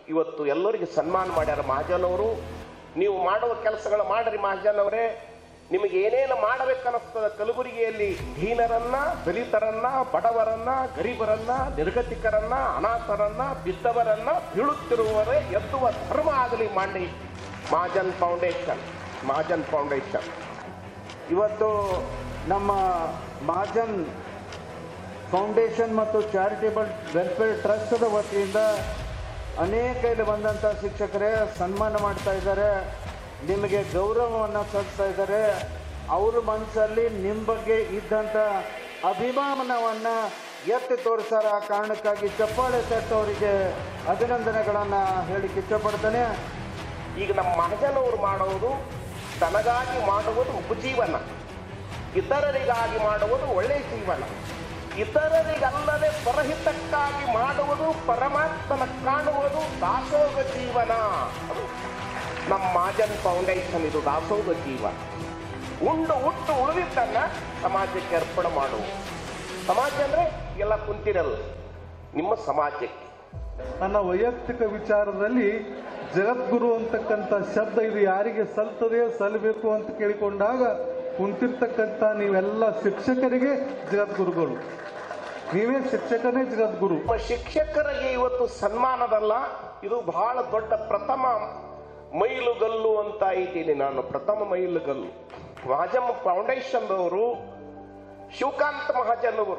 ಇವತ್ತು ಎಲ್ಲರಿಗೆ ಸನ್ಮಾನ ಮಾಡ್ಯಾರ ಮಹಾಜನ್ ಅವರು ನೀವು ಮಾಡುವ ಕೆಲಸಗಳು ಮಾಡ್ರಿ ಮಹಾಜನ್ ಅವರೇ ನಿಮಗೆ ಏನೇನು ಮಾಡಬೇಕನ್ನಿಸ್ತದ ಕಲಬುರಗಿಯಲ್ಲಿ ದೀನರನ್ನ ದಲಿತರನ್ನ ಬಡವರನ್ನ ಗರೀಬರನ್ನ ನಿರ್ಗತಿಕರನ್ನ ಅನಾಥರನ್ನ ಬಿದ್ದವರನ್ನ ಬೀಳುತ್ತಿರುವವರೇ ಎದ್ದುವ ಧರ್ಮ ಆಗಲಿ ಮಾಡಿ ಮಹಾಜನ್ ಫೌಂಡೇಶನ್ ಮಹಾಜನ್ ಫೌಂಡೇಶನ್ ಇವತ್ತು ನಮ್ಮ ಮಹಾಜನ್ ಫೌಂಡೇಶನ್ ಮತ್ತು ಚಾರಿಟೇಬಲ್ ವೆಲ್ಫೇರ್ ಟ್ರಸ್ಟದ ವತಿಯಿಂದ ಅನೇಕ ಇಲ್ಲಿ ಬಂದಂಥ ಶಿಕ್ಷಕರೇ ಸನ್ಮಾನ ಮಾಡ್ತಾ ಇದ್ದಾರೆ ನಿಮಗೆ ಗೌರವವನ್ನು ಸಲ್ಲಿಸ್ತಾ ಇದ್ದಾರೆ ಅವ್ರ ಮನಸ್ಸಲ್ಲಿ ನಿಮ್ಮ ಬಗ್ಗೆ ಇದ್ದಂಥ ಅಭಿಮಾನವನ್ನು ಎತ್ತಿ ತೋರಿಸ್ತಾರೆ ಆ ಕಾರಣಕ್ಕಾಗಿ ಚಪ್ಪಾಳೆ ತಟ್ಟವರಿಗೆ ಅಭಿನಂದನೆಗಳನ್ನು ಹೇಳಿಕ್ಕೆ ಇಷ್ಟಪಡ್ತೇನೆ ಈಗ ನಮ್ಮ ಮಹಾಜನ್ ಅವರು ಮಾಡುವುದು ತನಗಾಗಿ ಮಾಡುವುದು ಉಪಜೀವನ ಇತರರಿಗಾಗಿ ಮಾಡುವುದು ಒಳ್ಳೆಯ ಜೀವನ ಇತರರಿಗಲ್ಲದೆ ಪರಹಿತಕ್ಕಾಗಿ ಮಾಡುವುದು ಪರಮಾತ್ಮನ ಕಾಣುವುದು ದಾಸೋಹ ಜೀವನ ಅದು ನಮ್ಮ ಮಹಾಜನ್ ಫೌಂಡೇಶನ್ ಇದು ದಾಸೋಹ ಜೀವನ ಉಂಡು ಹುಟ್ಟು ಉಳಿದಿದ್ದನ್ನ ಸಮಾಜಕ್ಕೆ ಅರ್ಪಣೆ ಮಾಡುವುದು ಸಮಾಜ ಅಂದ್ರೆ ಎಲ್ಲ ಕುಂತಿರಲ್ಲ ನಿಮ್ಮ ಸಮಾಜಕ್ಕೆ ನನ್ನ ವೈಯಕ್ತಿಕ ವಿಚಾರದಲ್ಲಿ ಜಗದ್ಗುರು ಅಂತಕ್ಕಂಥ ಶಬ್ದ ಇದು ಯಾರಿಗೆ ಸಲ್ತದೆ ಸಲ್ಲಬೇಕು ಅಂತ ಕೇಳಿಕೊಂಡಾಗ ಕುಂತಿರ್ತಕ್ಕಂಥ ನೀವೆಲ್ಲ ಶಿಕ್ಷಕರಿಗೆ ಜಗದ್ಗುರುಗಳು ನೀವೇ ಶಿಕ್ಷಕನೇ ಜಗದ್ಗುರು ನಮ್ಮ ಶಿಕ್ಷಕರಿಗೆ ಇವತ್ತು ಸನ್ಮಾನದಲ್ಲ ಇದು ಬಹಳ ದೊಡ್ಡ ಪ್ರಥಮ ಮೈಲುಗಲ್ಲು ಅಂತ ಇದ್ದೀನಿ ನಾನು ಪ್ರಥಮ ಮೈಲುಗಲ್ಲು ಮಹಾಜನ್ ಫೌಂಡೇಶನ್ ಅವರು ಶಿವಕಾಂತ್ ಮಹಾಜನ್ ಅವರು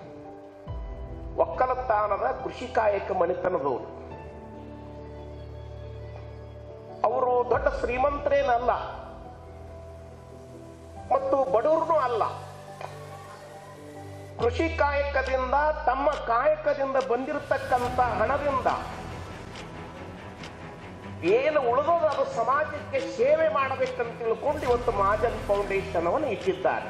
ಒಕ್ಕಲತಾನದ ಕೃಷಿ ಕಾಯಕ ಮನೆತನದವರು ಅವರು ದೊಡ್ಡ ಶ್ರೀಮಂತರೇನಲ್ಲ ಮತ್ತು ಬಡವರೂ ಅಲ್ಲ ಕೃಷಿ ಕಾಯಕದಿಂದ ತಮ್ಮ ಕಾಯಕದಿಂದ ಬಂದಿರತಕ್ಕಂತ ಹಣದಿಂದ ಏನು ಉಳಿದೋದು ಅದು ಸಮಾಜಕ್ಕೆ ಸೇವೆ ಮಾಡಬೇಕಂತ ತಿಳ್ಕೊಂಡು ಇವತ್ತು ಮಹಾಜನ್ ಫೌಂಡೇಶನ್ ಅನ್ನು ಇಟ್ಟಿದ್ದಾರೆ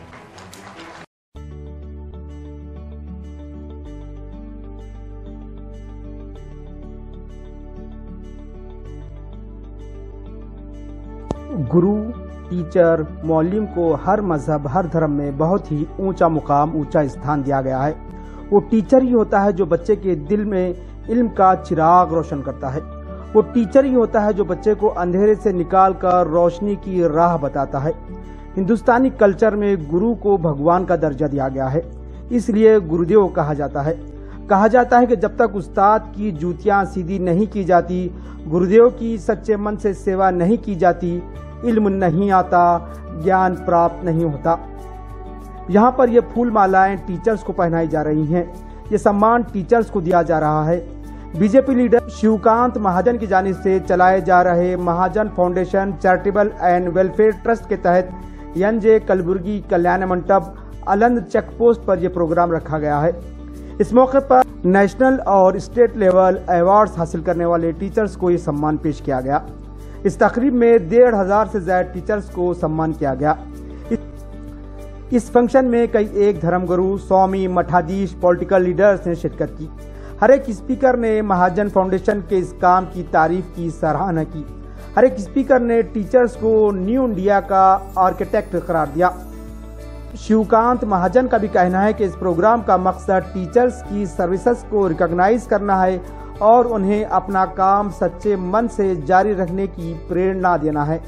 गुरु टीचर मौलिम को हर मजहब हर धर्म में बहुत ही ऊंचा मुकाम ऊंचा स्थान दिया गया है वो टीचर ही होता है जो बच्चे के दिल में इल्म का चिराग रोशन करता है वो टीचर ही होता है जो बच्चे को अंधेरे से निकाल कर रोशनी की राह बताता है हिंदुस्तानी कल्चर में गुरु को भगवान का दर्जा दिया गया है इसलिए गुरुदेव कहा जाता है कहा जाता है कि जब तक उस्ताद की जूतियां सीधी नहीं की जाती गुरुदेव की सच्चे मन से सेवा नहीं की जाती इल्म नहीं आता ज्ञान प्राप्त नहीं होता यहाँ पर ये फूल मालाएं टीचर्स को पहनाई जा रही हैं ये सम्मान टीचर्स को दिया जा रहा है बीजेपी लीडर शिवकांत महाजन की जानिब से चलाए जा रहे Mahajan foundation charitable and welfare trust के तहत एनजे कलबुर्गी कल्याण मंडप अलंद चेक पोस्ट पर यह प्रोग्राम रखा गया है इस मौके पर नेशनल और स्टेट लेवल अवार्ड्स हासिल करने वाले टीचर्स को ये सम्मान पेश किया गया इस तकरीब में डेढ़ हजार से ज्यादा टीचर्स को सम्मान किया गया इस- इस फंक्शन में कई एक धर्मगुरु स्वामी मठाधीश पॉलिटिकल लीडर्स ने शिरकत की हर एक स्पीकर ने महाजन फाउंडेशन के इस काम की तारीफ की सराहना की हर एक स्पीकर ने टीचर्स को न्यू इंडिया का आर्किटेक्ट करार दिया शिवकांत महाजन का भी कहना है कि इस प्रोग्राम का मकसद टीचर्स की सर्विसेज को रिकॉग्नाइज करना है और उन्हें अपना काम सच्चे मन से जारी रखने की प्रेरणा देना है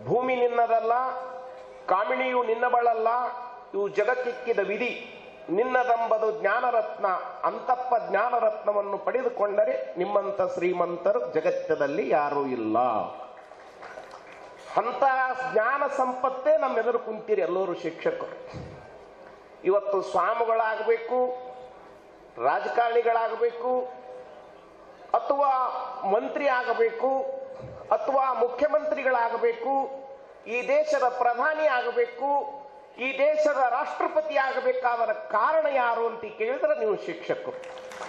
ಭೂಮಿ ನಿನ್ನದಲ್ಲ ಕಾಮಿಣಿಯು ನಿನ್ನಬಳಲ್ಲ ಇವು ಜಗಕ್ಕಿಕ್ಕಿದ ವಿಧಿ ನಿನ್ನದೆಂಬದು ಜ್ಞಾನರತ್ನ ಅಂತಪ್ಪ ಜ್ಞಾನರತ್ನವನ್ನು ಪಡೆದುಕೊಂಡರೆ ನಿಮ್ಮಂತ ಶ್ರೀಮಂತರು ಜಗತ್ತದಲ್ಲಿ ಯಾರೂ ಇಲ್ಲ ಅಂತ ಜ್ಞಾನ ಸಂಪತ್ತೇ ನಮ್ಮೆದುರು ಕುಂತೀರಿ ಎಲ್ಲರೂ ಶಿಕ್ಷಕರು ಇವತ್ತು ಸ್ವಾಮಿಗಳಾಗಬೇಕು ರಾಜಕಾರಣಿಗಳಾಗಬೇಕು ಅಥವಾ ಮಂತ್ರಿ ಆಗಬೇಕು ಅಥವಾ ಮುಖ್ಯಮಂತ್ರಿಗಳಾಗಬೇಕು ಈ ದೇಶದ ಪ್ರಧಾನಿ ಆಗಬೇಕು ಈ ದೇಶದ ರಾಷ್ಟ್ರಪತಿ ಆಗಬೇಕಾದರ ಕಾರಣ ಯಾರು ಅಂತ ಕೇಳಿದ್ರೆ ನೀವು ಶಿಕ್ಷಕರು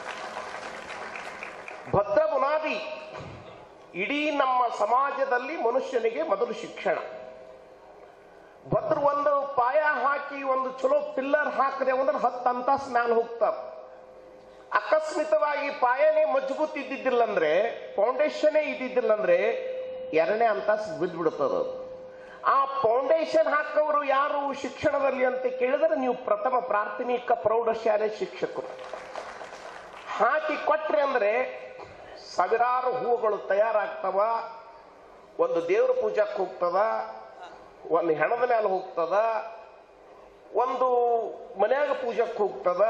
ಭದ್ರ ಬುನಾದಿ ಇಡೀ ನಮ್ಮ ಸಮಾಜದಲ್ಲಿ ಮನುಷ್ಯನಿಗೆ ಮೊದಲು ಶಿಕ್ಷಣ ಭದ್ರ ಒಂದು ಪಾಯ ಹಾಕಿ ಒಂದು ಚಲೋ ಪಿಲ್ಲರ್ ಹಾಕದೆ ಅಂದ್ರೆ ಹತ್ತು ಅಂತಾಸ್ ಮ್ಯಾಲ ಹೋಗ್ತಾರ ಅಕಸ್ಮಿತವಾಗಿ ಪಾಯನೇ ಮಜಬೂತ್ ಇದ್ದಿದ್ದಿಲ್ಲ ಅಂದ್ರೆ ಫೌಂಡೇಶನೇ ಇದ್ದಿದ್ದಿಲ್ಲ ಅಂದ್ರೆ ಎರಡನೇ ಅಂತಾಸ್ ಬಿದ್ದ್ಬಿಡ್ತದ ಅದು. ಆ ಫೌಂಡೇಶನ್ ಹಾಕವರು ಯಾರು ಶಿಕ್ಷಣದಲ್ಲಿ ಅಂತ ಕೇಳಿದ್ರೆ ನೀವು ಪ್ರಥಮ ಪ್ರಾಥಮಿಕ ಪ್ರೌಢಶಾಲೆ ಶಿಕ್ಷಕರು ಹಾಕಿ ಕೊಟ್ರಿ ಅಂದ್ರೆ ಸಾವಿರಾರು ಹೂವುಗಳು ತಯಾರಾಗ್ತವ ಒಂದು ದೇವ್ರ ಪೂಜಾಕ್ ಹೋಗ್ತದ ಒಂದು ಹೆಣದ ಮೇಲೆ ಹೋಗ್ತದ ಒಂದು ಮನ್ಯಾಗ ಪೂಜಾಕ್ ಹೋಗ್ತದ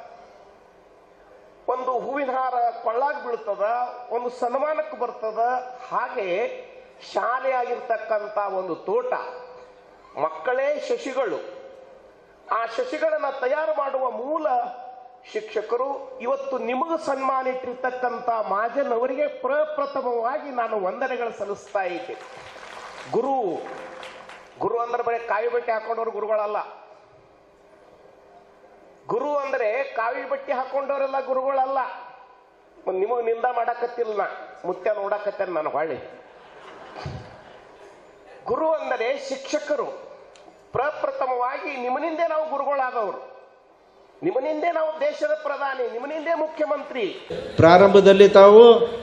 ಒಂದು ಹೂವಿನ ಹಾರ ಕೊಳ್ಳಾಗ ಬೀಳ್ತದ ಒಂದು ಸನ್ಮಾನಕ್ಕೆ ಬರ್ತದ ಹಾಗೆ ಶಾಲೆ ಆಗಿರ್ತಕ್ಕಂಥ ಒಂದು ತೋಟ ಮಕ್ಕಳೇ ಶಶಿಗಳು ಆ ಶಶಿಗಳನ್ನ ತಯಾರು ಮಾಡುವ ಮೂಲ ಶಿಕ್ಷಕರು ಇವತ್ತು ನಿಮಗೂ ಸನ್ಮಾನ ಇಟ್ಟಿರ್ತಕ್ಕಂಥ ಮಾಜನ್ ಅವರಿಗೆ ಪ್ರಪ್ರಥಮವಾಗಿ ನಾನು ವಂದನೆಗಳು ಸಲ್ಲಿಸ್ತಾ ಇದ್ದೆ ಗುರು ಗುರು ಅಂದ್ರೆ ಬರೀ ಕಾವಿ ಬಟ್ಟೆ ಹಾಕೊಂಡವ್ರು ಗುರುಗಳಲ್ಲ ಗುರು ಅಂದ್ರೆ ಕಾವಿ ಬಟ್ಟೆ ಹಾಕೊಂಡವರೆಲ್ಲ ಗುರುಗಳಲ್ಲ ನಿಮಗ್ ನಿಂದ ಮಾಡಕತ್ತಿಲ್ಲ ನಾ ಮುತ್ಯ ನೋಡಕತ್ತೇನೆ ನಾನು ಹೊಳ್ಳಿ ಗುರು ಅಂದರೆ ಶಿಕ್ಷಕರು ಪ್ರಪ್ರಥಮವಾಗಿ ನಿಮ್ಮನಿಂದೇ ನಾವು ಗುರುಗಳಾದವರು ನಿಮ್ಮನಿಂದೇ ನಾವು ದೇಶದ ಪ್ರಧಾನಿ ನಿಮ್ಮನಿಂದೇ ಮುಖ್ಯಮಂತ್ರಿ ಪ್ರಾರಂಭದಲ್ಲಿ ತಾವು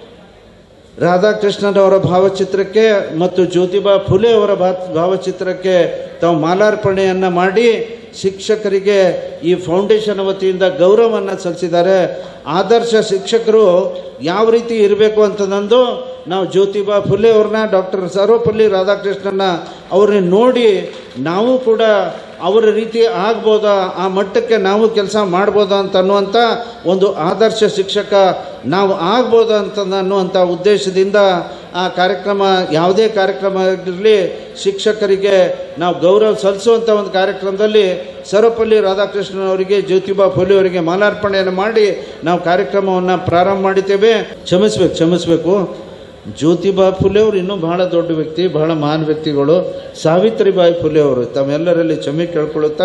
ರಾಧಾಕೃಷ್ಣನವರ ಭಾವಚಿತ್ರಕ್ಕೆ ಮತ್ತು ಜ್ಯೋತಿಬಾ ಫುಲೆ ಅವರ ಭಾ- ಭಾವಚಿತ್ರಕ್ಕೆ ತಾವು ಮಾಲಾರ್ಪಣೆಯನ್ನು ಮಾಡಿ ಶಿಕ್ಷಕರಿಗೆ ಈ ಫೌಂಡೇಶನ್ ವತಿಯಿಂದ ಗೌರವವನ್ನು ಸಲ್ಲಿಸಿದ್ದಾರೆ ಆದರ್ಶ ಶಿಕ್ಷಕರು ಯಾವ ರೀತಿ ಇರಬೇಕು ಅಂತಂದು ನಾವು ಜ್ಯೋತಿಬಾ ಫುಲೆ ಅವ್ರನ್ನ ಡಾಕ್ಟರ್ ಸರ್ವಪಲ್ಲಿ ರಾಧಾಕೃಷ್ಣನ ಅವ್ರನ್ನ ನೋಡಿ ನಾವು ಕೂಡ ಅವರ ರೀತಿ ಆಗ್ಬೋದಾ ಆ ಮಟ್ಟಕ್ಕೆ ನಾವು ಕೆಲಸ ಮಾಡ್ಬೋದಾ ಅಂತ ಅನ್ನುವಂಥ ಒಂದು ಆದರ್ಶ ಶಿಕ್ಷಕ ನಾವು ಆಗ್ಬೋದಾ ಅಂತ ಅನ್ನುವಂಥ ಉದ್ದೇಶದಿಂದ ಆ ಕಾರ್ಯಕ್ರಮ ಯಾವುದೇ ಕಾರ್ಯಕ್ರಮ ಆಗಿರಲಿ ಶಿಕ್ಷಕರಿಗೆ ನಾವು ಗೌರವ ಸಲ್ಲಿಸುವಂಥ ಒಂದು ಕಾರ್ಯಕ್ರಮದಲ್ಲಿ ಸರ್ವಪಲ್ಲಿ ರಾಧಾಕೃಷ್ಣನ್ ಅವರಿಗೆ ಜ್ಯೋತಿಬಾ ಫುಲೆ ಅವರಿಗೆ ಮಾಲಾರ್ಪಣೆಯನ್ನು ಮಾಡಿ ನಾವು ಕಾರ್ಯಕ್ರಮವನ್ನು ಪ್ರಾರಂಭ ಮಾಡಿದ್ದೇವೆ ಕ್ಷಮಿಸ್ಬೇಕು ಕ್ಷಮಿಸ್ಬೇಕು ಜ್ಯೋತಿಬಾ ಫುಲೆ ಅವರು ಇನ್ನೂ ಬಹಳ ದೊಡ್ಡ ವ್ಯಕ್ತಿ ಬಹಳ ಮಹಾನ್ ವ್ಯಕ್ತಿಗಳು ಸಾವಿತ್ರಿಬಾಯಿ ಫುಲೆ ಅವರು ತಮ್ಮೆಲ್ಲರಲ್ಲಿ ಕ್ಷಮೆ ಕೇಳ್ಕೊಳ್ಳುತ್ತಾ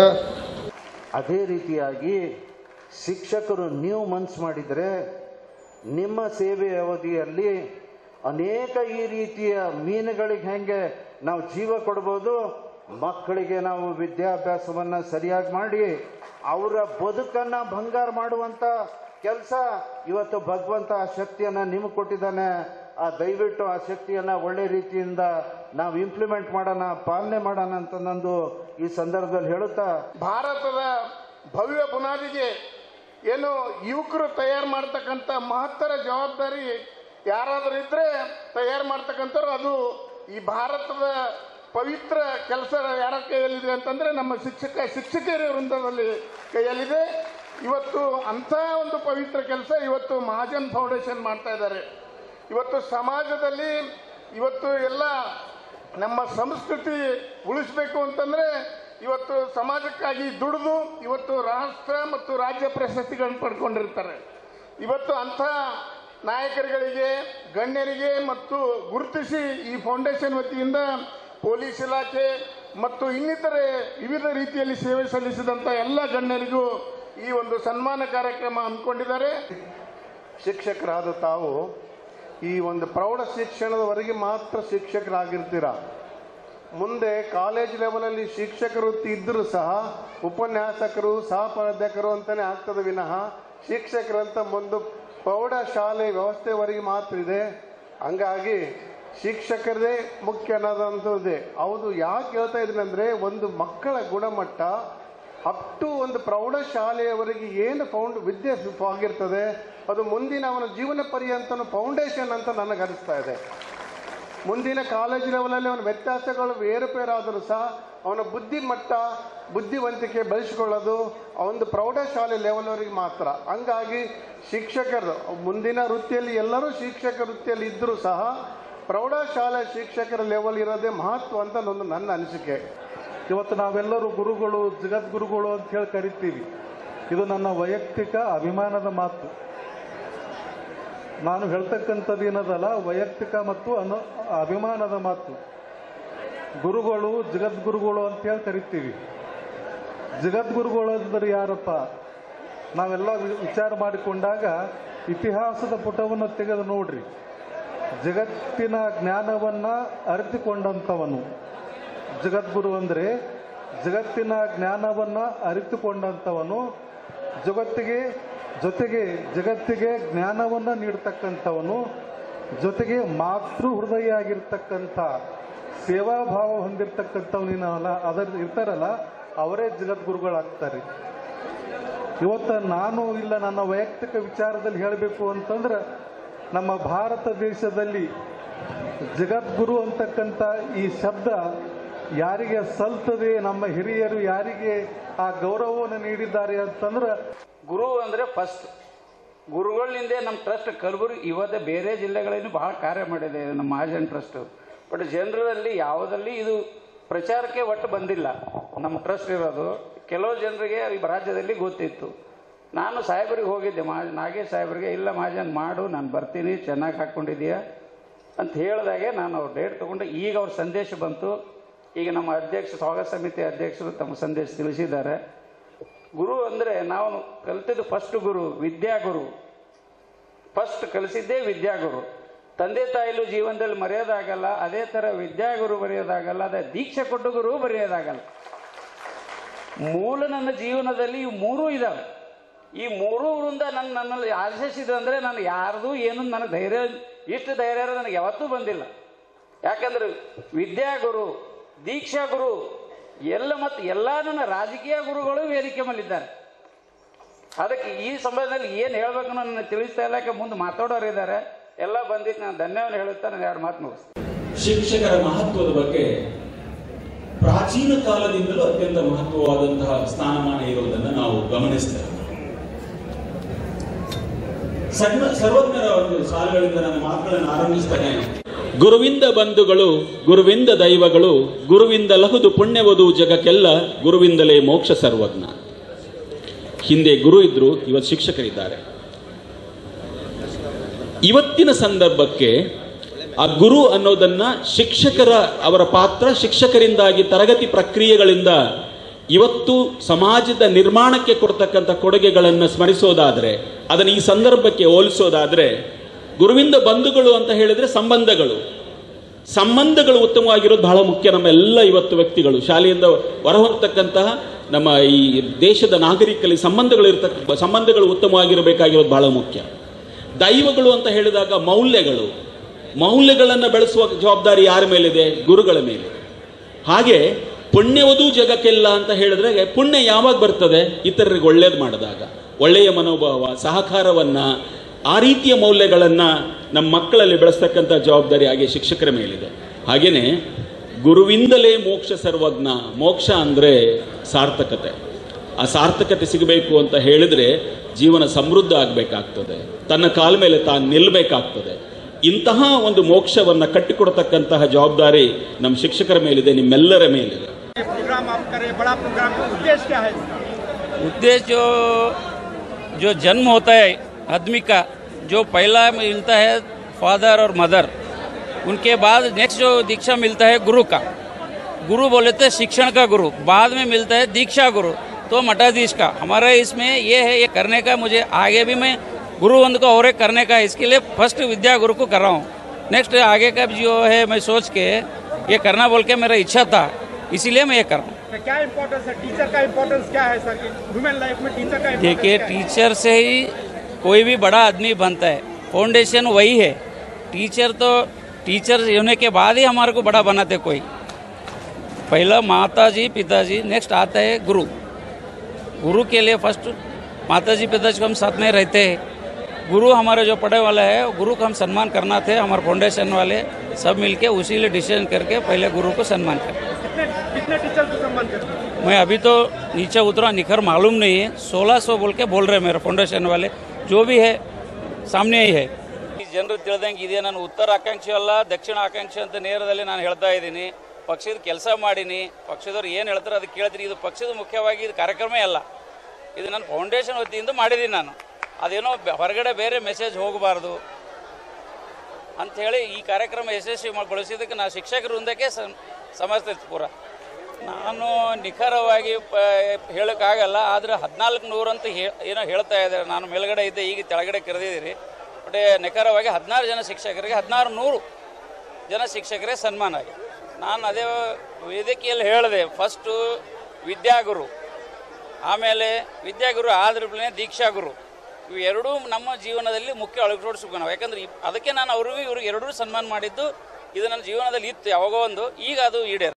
ಅದೇ ರೀತಿಯಾಗಿ ಶಿಕ್ಷಕರು ನೀವು ಮನ್ಸು ಮಾಡಿದರೆ ನಿಮ್ಮ ಸೇವೆ ಅವಧಿಯಲ್ಲಿ ಅನೇಕ ಈ ರೀತಿಯ ಮೀನುಗಳಿಗೆ ಹೆಂಗೆ ನಾವು ಜೀವ ಕೊಡ್ಬೋದು ಮಕ್ಕಳಿಗೆ ನಾವು ವಿದ್ಯಾಭ್ಯಾಸವನ್ನು ಸರಿಯಾಗಿ ಮಾಡಿ ಅವರ ಬದುಕನ್ನು ಬಂಗಾರ ಮಾಡುವಂಥ ಕೆಲಸ ಇವತ್ತು ಭಗವಂತ ಆ ಶಕ್ತಿಯನ್ನು ನಿಮಗೆ ಕೊಟ್ಟಿದ್ದಾನೆ ಆ ದಯವಿಟ್ಟು ಆ ಶಕ್ತಿಯನ್ನು ಒಳ್ಳೆ ರೀತಿಯಿಂದ ನಾವು ಇಂಪ್ಲಿಮೆಂಟ್ ಮಾಡೋಣ ಪಾಲನೆ ಮಾಡೋಣ ಅಂತ ನಂದು ಈ ಸಂದರ್ಭದಲ್ಲಿ ಹೇಳುತ್ತಾ ಭಾರತದ ಭವ್ಯ ಬುನಾದಿಗೆ ಏನು ಯುವಕರು ತಯಾರು ಮಾಡ್ತಕ್ಕಂಥ ಮಹತ್ತರ ಜವಾಬ್ದಾರಿ ಯಾರಾದರೂ ಇದ್ರೆ ತಯಾರು ಮಾಡ್ತಕ್ಕಂಥವ್ರು ಅದು ಈ ಭಾರತದ ಪವಿತ್ರ ಕೆಲಸ ಯಾರ ಕೈಯಲ್ಲಿದೆ ಅಂತಂದ್ರೆ ನಮ್ಮ ಶಿಕ್ಷಕ ಶಿಕ್ಷಕಿಯರ ವೃಂದದಲ್ಲಿ ಕೈಯಲ್ಲಿದೆ ಇವತ್ತು ಅಂಥ ಒಂದು ಪವಿತ್ರ ಕೆಲಸ ಇವತ್ತು ಮಹಾಜನ್ ಫೌಂಡೇಶನ್ ಮಾಡ್ತಾ ಇದ್ದಾರೆ ಇವತ್ತು ಸಮಾಜದಲ್ಲಿ ಇವತ್ತು ಎಲ್ಲ ನಮ್ಮ ಸಂಸ್ಕೃತಿ ಉಳಿಸ್ಬೇಕು ಅಂತಂದ್ರೆ ಇವತ್ತು ಸಮಾಜಕ್ಕಾಗಿ ದುಡಿದು ಇವತ್ತು ರಾಷ್ಟ್ರ ಮತ್ತು ರಾಜ್ಯ ಪ್ರಶಸ್ತಿಗಳನ್ನು ಪಡ್ಕೊಂಡಿರ್ತಾರೆ ಇವತ್ತು ಅಂಥ ನಾಯಕರುಗಳಿಗೆ ಗಣ್ಯರಿಗೆ ಮತ್ತು ಗುರುತಿಸಿ ಈ ಫೌಂಡೇಶನ್ ವತಿಯಿಂದ ಪೊಲೀಸ್ ಇಲಾಖೆ ಮತ್ತು ಇನ್ನಿತರೆ ವಿವಿಧ ರೀತಿಯಲ್ಲಿ ಸೇವೆ ಸಲ್ಲಿಸಿದಂಥ ಎಲ್ಲ ಗಣ್ಯರಿಗೂ ಈ ಒಂದು ಸನ್ಮಾನ ಕಾರ್ಯಕ್ರಮ ಹಮ್ಮಿಕೊಂಡಿದ್ದಾರೆ ಶಿಕ್ಷಕರಾದ ತಾವು ಈ ಒಂದು ಪ್ರೌಢ ಶಿಕ್ಷಣದವರೆಗೆ ಮಾತ್ರ ಶಿಕ್ಷಕರಾಗಿರ್ತೀರ ಮುಂದೆ ಕಾಲೇಜ್ ಲೆವೆಲಲ್ಲಿ ಶಿಕ್ಷಕರು ಇದ್ದರೂ ಸಹ ಉಪನ್ಯಾಸಕರು ಸಹಪಾಧ್ಯಾಕರು ಅಂತಾನೆ ಆಗ್ತದೆ ವಿನಃ ಶಿಕ್ಷಕರಂತ ಒಂದು ಪ್ರೌಢ ಶಾಲೆ ವ್ಯವಸ್ಥೆವರೆಗೆ ಮಾತ್ರ ಇದೆ ಹಂಗಾಗಿ ಶಿಕ್ಷಕರದೇ ಮುಖ್ಯ ಅನ್ನೋದಂತದ್ದೇ ಹೌದು ಯಾಕೆ ಹೇಳ್ತಾ ಇದ್ದೀನಿ ಅಂದ್ರೆ ಒಂದು ಮಕ್ಕಳ ಗುಣಮಟ್ಟ ಅಪ್ ಟು ಒಂದು ಪ್ರೌಢಶಾಲೆಯವರೆಗೆ ಏನು ಫೌಂಡ್ ವಿದ್ಯೆ ಆಗಿರ್ತದೆ ಅದು ಮುಂದಿನ ಅವನ ಜೀವನ ಪರ್ಯಂತನು ಫೌಂಡೇಶನ್ ಅಂತ ನನಗೆ ಅನಿಸ್ತಾ ಇದೆ ಮುಂದಿನ ಕಾಲೇಜ್ ಲೆವೆಲಲ್ಲಿ ಅವನ ವ್ಯತ್ಯಾಸಗಳು ಏರುಪೇರಾದರೂ ಸಹ ಅವನ ಬುದ್ಧಿಮಟ್ಟ ಬುದ್ಧಿವಂತಿಕೆ ಬೆಳೆಸ್ಕೊಳ್ಳೋದು ಒಂದು ಪ್ರೌಢಶಾಲೆ ಲೆವೆಲ್ವರೆಗೆ ಮಾತ್ರ ಹಂಗಾಗಿ ಶಿಕ್ಷಕರು ಮುಂದಿನ ವೃತ್ತಿಯಲ್ಲಿ ಎಲ್ಲರೂ ಶಿಕ್ಷಕ ವೃತ್ತಿಯಲ್ಲಿ ಇದ್ದರೂ ಸಹ ಪ್ರೌಢಶಾಲೆ ಶಿಕ್ಷಕರ ಲೆವೆಲ್ ಇರೋದೇ ಮಹತ್ವ ಅಂತ ಒಂದು ನನ್ನ ಅನಿಸಿಕೆ ಇವತ್ತು ನಾವೆಲ್ಲರೂ ಗುರುಗಳು ಜಗದ್ಗುರುಗಳು ಅಂತ ಹೇಳಿ ಕರಿತೀವಿ ಇದು ನನ್ನ ವೈಯಕ್ತಿಕ ಅಭಿಮಾನದ ಮಾತು ನಾನು ಹೇಳ್ತಕ್ಕಂಥದ್ದು ಏನದಲ್ಲ ವೈಯಕ್ತಿಕ ಮತ್ತು ಅನು ಅಭಿಮಾನದ ಮಾತು ಗುರುಗಳು ಜಗದ್ಗುರುಗಳು ಅಂತ ಹೇಳಿ ಕರಿತೀವಿ ಜಗದ್ಗುರುಗಳು ಅಂದ್ರೆ ಯಾರಪ್ಪ ನಾವೆಲ್ಲ ವಿ- ವಿಚಾರ ಮಾಡಿಕೊಂಡಾಗ ಇತಿಹಾಸದ ಪುಟವನ್ನು ತೆಗೆದು ನೋಡ್ರಿ ಜಗತ್ತಿನ ಜ್ಞಾನವನ್ನ ಅರಿತುಕೊಂಡಂಥವನು ಜಗದ್ಗುರು ಅಂದರೆ ಜಗತ್ತಿನ ಜ್ಞಾನವನ್ನ ಅರಿತುಕೊಂಡಂಥವನು ಜಗತ್ತಿಗೆ ಜೊತೆಗೆ ಜಗತ್ತಿಗೆ ಜ್ಞಾನವನ್ನ ನೀಡ್ತಕ್ಕಂಥವನು ಜೊತೆಗೆ ಮಾತೃ ಹೃದಯ ಆಗಿರ್ತಕ್ಕಂಥ ಸೇವಾಭಾವ ಹೊಂದಿರತಕ್ಕಂಥವನಿನಲ್ಲ ಅದರ ಇರ್ತಾರಲ್ಲ ಅವರೇ ಜಗದ್ಗುರುಗಳಾಗ್ತಾರೆ ಇವತ್ತು ನಾನು ಇಲ್ಲ ನನ್ನ ವೈಯಕ್ತಿಕ ವಿಚಾರದಲ್ಲಿ ಹೇಳಬೇಕು ಅಂತಂದ್ರೆ ನಮ್ಮ ಭಾರತ ದೇಶದಲ್ಲಿ ಜಗದ್ಗುರು ಅಂತಕ್ಕಂಥ ಈ ಶಬ್ದ ಯಾರಿಗೆ ಸಲ್ತದೆ ನಮ್ಮ ಹಿರಿಯರು ಯಾರಿಗೆ ಆ ಗೌರವವನ್ನು ನೀಡಿದ್ದಾರೆ ಅಂತಂದ್ರೆ ಗುರು ಅಂದರೆ ಫಸ್ಟ್ ಗುರುಗಳಿಂದೇ ನಮ್ಮ ಟ್ರಸ್ಟ್ ಕಲಬುರಗಿ ಇವತ್ತೇ ಬೇರೆ ಜಿಲ್ಲೆಗಳಲ್ಲಿ ಬಹಳ ಕಾರ್ಯ ಮಾಡಿದೆ ನಮ್ಮ ಮಹಾಜನ್ ಟ್ರಸ್ಟ್ ಬಟ್ ಜನರಲ್ಲಿ ಯಾವುದಲ್ಲಿ ಇದು ಪ್ರಚಾರಕ್ಕೆ ಒಟ್ಟು ಬಂದಿಲ್ಲ ನಮ್ಮ ಟ್ರಸ್ಟ್ ಇರೋದು ಕೆಲವು ಜನರಿಗೆ ಈ ರಾಜ್ಯದಲ್ಲಿ ಗೊತ್ತಿತ್ತು ನಾನು ಸಾಹೇಬರಿಗೆ ಹೋಗಿದ್ದೆ ಮಾ ನಾಗೇಶ್ ಸಾಹೇಬರಿಗೆ ಇಲ್ಲ ಮಹಾಜನ್ ಮಾಡು ನಾನು ಬರ್ತೀನಿ ಚೆನ್ನಾಗಿ ಹಾಕ್ಕೊಂಡಿದ್ದೀಯಾ ಅಂತ ಹೇಳಿದಾಗೆ ನಾನು ಅವ್ರ ಡೇಟ್ ತೊಗೊಂಡು ಈಗ ಅವ್ರ ಸಂದೇಶ ಬಂತು ಈಗ ನಮ್ಮ ಅಧ್ಯಕ್ಷ ಸ್ವಾಗತ ಸಮಿತಿ ಅಧ್ಯಕ್ಷರು ತಮ್ಮ ಸಂದೇಶ ತಿಳಿಸಿದ್ದಾರೆ ಗುರು ಅಂದರೆ ನಾವು ಕಲಿತಿದ್ದು ಫಸ್ಟ್ ಗುರು ವಿದ್ಯಾಗುರು ಫಸ್ಟ್ ಕಲಿಸಿದ್ದೇ ವಿದ್ಯಾಗುರು ತಂದೆ ತಾಯಿಲು ಜೀವನದಲ್ಲಿ ಮರೆಯೋದಾಗಲ್ಲ ಅದೇ ಥರ ವಿದ್ಯಾಗುರು ಬರೆಯೋದಾಗಲ್ಲ ಅದೇ ದೀಕ್ಷೆ ಕೊಟ್ಟು ಗುರು ಬರೆಯೋದಾಗಲ್ಲ ಮೂಲ ನನ್ನ ಜೀವನದಲ್ಲಿ ಇವು ಮೂರೂ ಇದ್ದಾವೆ ಈ ಮೂರೂ ವೃಂದ ನನ್ನ ನನ್ನಲ್ಲಿ ಆಶಿಸಿದಂದ್ರೆ ನಾನು ಯಾರ್ದು ಏನು ನನಗೆ ಧೈರ್ಯ ಇಷ್ಟು ಧೈರ್ಯ ನನಗೆ ಯಾವತ್ತೂ ಬಂದಿಲ್ಲ ಯಾಕಂದ್ರೆ ವಿದ್ಯಾಗುರು ದೀಕ್ಷಾ ಗುರು ಎಲ್ಲ ಮತ್ತು ಎಲ್ಲ ನನ್ನ ರಾಜಕೀಯ ಗುರುಗಳು ವೇದಿಕೆ ಮೇಲಿದ್ದಾರೆ ಅದಕ್ಕೆ ಈ ಸಮಯದಲ್ಲಿ ಏನು ಹೇಳ್ಬೇಕು ನನ್ನ ತಿಳಿಸ್ತಾ ಇಲ್ಲ ಯಾಕೆ ಮುಂದೆ ಮಾತಾಡೋರು ಇದ್ದಾರೆ ಎಲ್ಲ ಬಂದಿದ್ದು ನಾನು ಧನ್ಯವಾದ ಹೇಳುತ್ತಾ ನಾನು ಎರಡು ಮಾತು ಮುಗಿಸ್ತೀನಿ ಶಿಕ್ಷಕರ ಮಹತ್ವದ ಬಗ್ಗೆ ಪ್ರಾಚೀನ ಕಾಲದಿಂದಲೂ ಅತ್ಯಂತ ಮಹತ್ವವಾದಂತಹ ಸ್ಥಾನಮಾನ ಇರುವುದನ್ನು ನಾವು ಗಮನಿಸ್ತೇವೆ ಸರ್ವ- ಸರ್ವಜ್ಞರ ಒಂದು ಸಾಲುಗಳಿಂದ ನನ್ನ ಮಾತುಗಳನ್ನು ಆರಂಭಿಸ್ತೇನೆ ಗುರುವಿಂದ ಬಂಧುಗಳು ಗುರುವಿಂದ ದೈವಗಳು ಗುರುವಿಂದ ಲಹುದು ಪುಣ್ಯವದು ಜಗಕ್ಕೆಲ್ಲ ಗುರುವಿಂದಲೇ ಮೋಕ್ಷ ಸರ್ವಜ್ಞ ಹಿಂದೆ ಗುರು ಇದ್ರು ಇವತ್ತು ಶಿಕ್ಷಕರಿದ್ದಾರೆ ಇವತ್ತಿನ ಸಂದರ್ಭಕ್ಕೆ ಆ ಗುರು ಅನ್ನೋದನ್ನ ಶಿಕ್ಷಕರ ಅವರ ಪಾತ್ರ ಶಿಕ್ಷಕರಿಂದಾಗಿ ತರಗತಿ ಪ್ರಕ್ರಿಯೆಗಳಿಂದ ಇವತ್ತು ಸಮಾಜದ ನಿರ್ಮಾಣಕ್ಕೆ ಕೊಡ್ತಕ್ಕಂಥ ಕೊಡುಗೆಗಳನ್ನು ಸ್ಮರಿಸೋದಾದ್ರೆ ಅದನ್ನು ಈ ಸಂದರ್ಭಕ್ಕೆ ಹೋಲಿಸೋದಾದ್ರೆ ಗುರುವಿಂದ ಬಂಧುಗಳು ಅಂತ ಹೇಳಿದ್ರೆ ಸಂಬಂಧಗಳು ಸಂಬಂಧಗಳು ಉತ್ತಮವಾಗಿರೋದು ಬಹಳ ಮುಖ್ಯ ನಮ್ಮ ಎಲ್ಲ ಇವತ್ತು ವ್ಯಕ್ತಿಗಳು ಶಾಲೆಯಿಂದ ಹೊರಹೊರತಕ್ಕಂತಹ ನಮ್ಮ ಈ ದೇಶದ ನಾಗರಿಕರಲ್ಲಿ ಸಂಬಂಧಗಳು ಇರ್ತಕ್ಕ ಸಂಬಂಧಗಳು ಉತ್ತಮವಾಗಿರಬೇಕಾಗಿರೋದು ಬಹಳ ಮುಖ್ಯ ದೈವಗಳು ಅಂತ ಹೇಳಿದಾಗ ಮೌಲ್ಯಗಳು ಮೌಲ್ಯಗಳನ್ನು ಬೆಳೆಸುವ ಜವಾಬ್ದಾರಿ ಯಾರ ಮೇಲಿದೆ ಗುರುಗಳ ಮೇಲೆ ಹಾಗೆ ಪುಣ್ಯವದು ಜಗಕ್ಕೆಲ್ಲ ಅಂತ ಹೇಳಿದ್ರೆ ಪುಣ್ಯ ಯಾವಾಗ ಬರ್ತದೆ ಇತರರಿಗೆ ಒಳ್ಳೇದು ಮಾಡಿದಾಗ ಒಳ್ಳೆಯ ಮನೋಭಾವ ಸಹಕಾರವನ್ನ ಆ ರೀತಿಯ ಮೌಲ್ಯಗಳನ್ನ ನಮ್ಮ ಮಕ್ಕಳಲ್ಲಿ ಬೆಳೆಸ್ತಕ್ಕಂಥ ಜವಾಬ್ದಾರಿ ಹಾಗೆ ಶಿಕ್ಷಕರ ಮೇಲಿದೆ ಹಾಗೇನೆ ಗುರುವಿಂದಲೇ ಮೋಕ್ಷ ಸರ್ವಜ್ಞ ಮೋಕ್ಷ ಅಂದ್ರೆ ಸಾರ್ಥಕತೆ ಆ ಸಾರ್ಥಕತೆ ಸಿಗಬೇಕು ಅಂತ ಹೇಳಿದ್ರೆ ಜೀವನ ಸಮೃದ್ಧ ಆಗಬೇಕಾಗ್ತದೆ ತನ್ನ ಕಾಲ ಮೇಲೆ ತಾನು ನಿಲ್ಲಬೇಕಾಗ್ತದೆ ಇಂತಹ ಒಂದು ಮೋಕ್ಷವನ್ನ ಕಟ್ಟಿಕೊಡತಕ್ಕಂತಹ ಜವಾಬ್ದಾರಿ ನಮ್ಮ ಶಿಕ್ಷಕರ ಮೇಲಿದೆ ನಿಮ್ಮೆಲ್ಲರ ಮೇಲಿದೆ उद्देश्य जो जो जन्म होता है आदमी का जो पहला मिलता है फादर और मदर उनके बाद नेक्स्ट जो दीक्षा मिलता है गुरु का गुरु बोले थे शिक्षण का गुरु बाद में मिलता है दीक्षा गुरु तो मठाधीश का हमारा इसमें ये है ये करने का मुझे आगे भी मैं गुरु वंद को और एक करने का इसके लिए फर्स्ट विद्या गुरु को कर रहा हूँ नेक्स्ट आगे का भी जो है मैं सोच के ये करना बोल के मेरा इच्छा था इसीलिए मैं ये कर रहा हूँ क्या इम्पोर्टेंस है टीचर का इम्पोर्टेंस क्या है सर ह्यूमन लाइफ में टीचर का देखिए टीचर से ही कोई भी बड़ा आदमी बनता है फाउंडेशन वही है टीचर तो टीचर होने के बाद ही हमारे को बड़ा बनाते कोई पहला माता जी पिताजी नेक्स्ट आता है गुरु गुरु के लिए फर्स्ट माता जी पिताजी को हम साथ में रहते हैं गुरु हमारे जो पढ़े वाले हैं गुरु को हम सम्मान करना थे हमारे फाउंडेशन वाले सब मिलके उसी लिए डिसीजन करके पहले गुरु को सम्मान करें कितने कितने टीचर को सम्मान करते हैं मैं अभी तो नीचे उतरा निखर मालूम नहीं है सोलह सौ बोल के बोल रहे हैं मेरे फाउंडेशन वाले जो भी है सामने ही है ಜನರು ತಿಳಿದಂಗೆ ಇದೆ ನಾನು ಉತ್ತರ ಆಕಾಂಕ್ಷಿ ಅಲ್ಲ ದಕ್ಷಿಣ ಆಕಾಂಕ್ಷಿ ಅಂತ ನೇರದಲ್ಲಿ ನಾನು ಹೇಳ್ತಾ ಇದ್ದೀನಿ ಪಕ್ಷದ ಕೆಲಸ ಮಾಡೀನಿ ಪಕ್ಷದವ್ರು ಏನು ಹೇಳ್ತಾರೆ ಅದಕ್ಕೆ ಕೇಳ್ತೀನಿ ಇದು ಪಕ್ಷದ ಮುಖ್ಯವಾಗಿ ಇದು ಕಾರ್ಯಕ್ರಮ ಅಲ್ಲ ಇದು ನನ್ನ ಫೌಂಡೇಶನ್ ವತಿಯಿಂದ ಮಾಡಿದ್ದೀನಿ ನಾನು ಅದೇನೋ ಬೆ- ಹೊರಗಡೆ ಬೇರೆ ಮೆಸೇಜ್ ಹೋಗಬಾರ್ದು ಅಂಥೇಳಿ ಈ ಕಾರ್ಯಕ್ರಮ ಯಶಸ್ವಿಗೊಳಿಸಿದ್ದಕ್ಕೆ ನಾವು ಶಿಕ್ಷಕರ ವೃಂದಕ್ಕೆ ಸಮಸ್ತ ಪೂರ ನಾನು ನಿಖರವಾಗಿ ಪ ಹೇಳೋಕ್ಕಾಗಲ್ಲ ಆದರೆ ಹದಿನಾಲ್ಕು ನೂರು ಅಂತ ಹೇ ಏನೋ ಹೇಳ್ತಾ ಇದ್ದಾರೆ ನಾನು ಮೇಲ್ಗಡೆ ಇದ್ದೆ ಈಗ ಕೆಳಗಡೆ ಕರೆದಿದ್ದೀರಿ ಬಟ್ ನಿಖರವಾಗಿ ಹದಿನಾರು ಜನ ಶಿಕ್ಷಕರಿಗೆ ಹದಿನಾರು ನೂರು ಜನ ಶಿಕ್ಷಕರೇ ಸನ್ಮಾನ ಆಗಿದೆ ನಾನು ಅದೇ ವೇದಿಕೆಯಲ್ಲಿ ಹೇಳಿದೆ ಫಸ್ಟು ವಿದ್ಯಾಗುರು ಆಮೇಲೆ ವಿದ್ಯಾಗುರು ಆದ್ರೂ ದೀಕ್ಷಾ ಗುರು ಇವು ಎರಡೂ ನಮ್ಮ ಜೀವನದಲ್ಲಿ ಮುಖ್ಯ ಅಳವಡಿಸ್ಬೇಕು ನಾವು ಯಾಕಂದ್ರೆ ಇಪ್- ಅದಕ್ಕೆ ನಾನು ಅವ್ರಿಗೂ ಇವ್ರಿಗೆ ಎರಡೂ ಸನ್ಮಾನ ಮಾಡಿದ್ದು ಇದು ನನ್ನ ಜೀವನದಲ್ಲಿ ಇತ್ತು ಯಾವಾಗೋ ಒಂದು ಈಗ ಅದು ಈಡೇರ